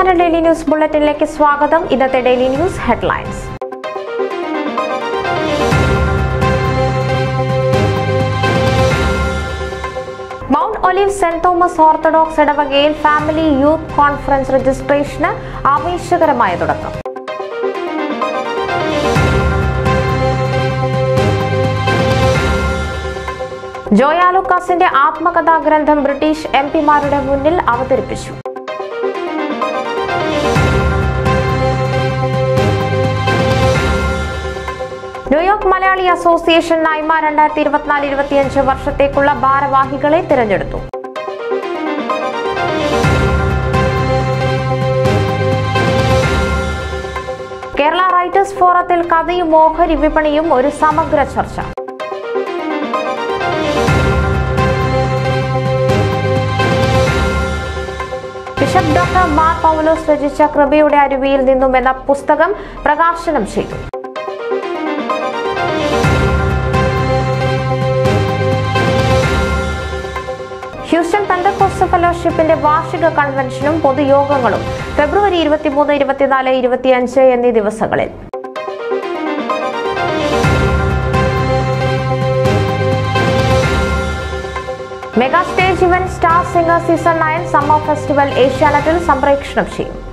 നമസ്കാരം daily news ബുള്ളറ്റിനിലേക്ക് സ്വാഗതം ഇന്നത്തെ daily news headlines Mount Olive saint Thomas Orthodox ഇടവകയിൽ ഫാമിലി യൂത്ത് കോൺഫറൻസ് രജിസ്ട്രേഷന് ആവേശകരമായ തുടക്കം ജോയാലുക്കാസിന്റെ ആത്മകഥാ ഗ്രന്ഥം ബ്രിട്ടീഷ് എം പിമാരുടെ മുന്നിൽ അവതരിപ്പിച്ചു ന്യൂയോർക്ക് മലയാളി അസോസിയേഷൻ നൈമ രണ്ടായിരത്തി ഇരുപത്തിനാല് ഇരുപത്തിയഞ്ച് വർഷത്തേക്കുള്ള ഭാരവാഹികളെ തിരഞ്ഞെടുത്തു കേരള റൈറ്റേഴ്സ് ഫോറത്തിൽ കഥയും ഓഹരി വിപണിയും ഒരു സമഗ്ര ചർച്ച ബിഷപ്പ് ഡോക്ടർ മാർ പൗലോസ് രചിച്ച കൃപയുടെ അരുവിയിൽ നിന്നും എന്ന പുസ്തകം പ്രകാശനം ചെയ്തു ഹ്യൂസ്റ്റൺ പെന്തക്കോസ്റ്റ് ഫെലോഷിപ്പിന്റെ വാർഷിക കൺവെൻഷനും പൊതുയോഗങ്ങളും ഫെബ്രുവരി ഇരുപത്തിമൂന്ന് ഇരുപത്തിനാല് ഇരുപത്തിയഞ്ച് എന്നീ ദിവസങ്ങളിൽ mega stage event star singer season nine summer festival ഏഷ്യാനെറ്റിൽ സംപ്രേഷണം ചെയ്യും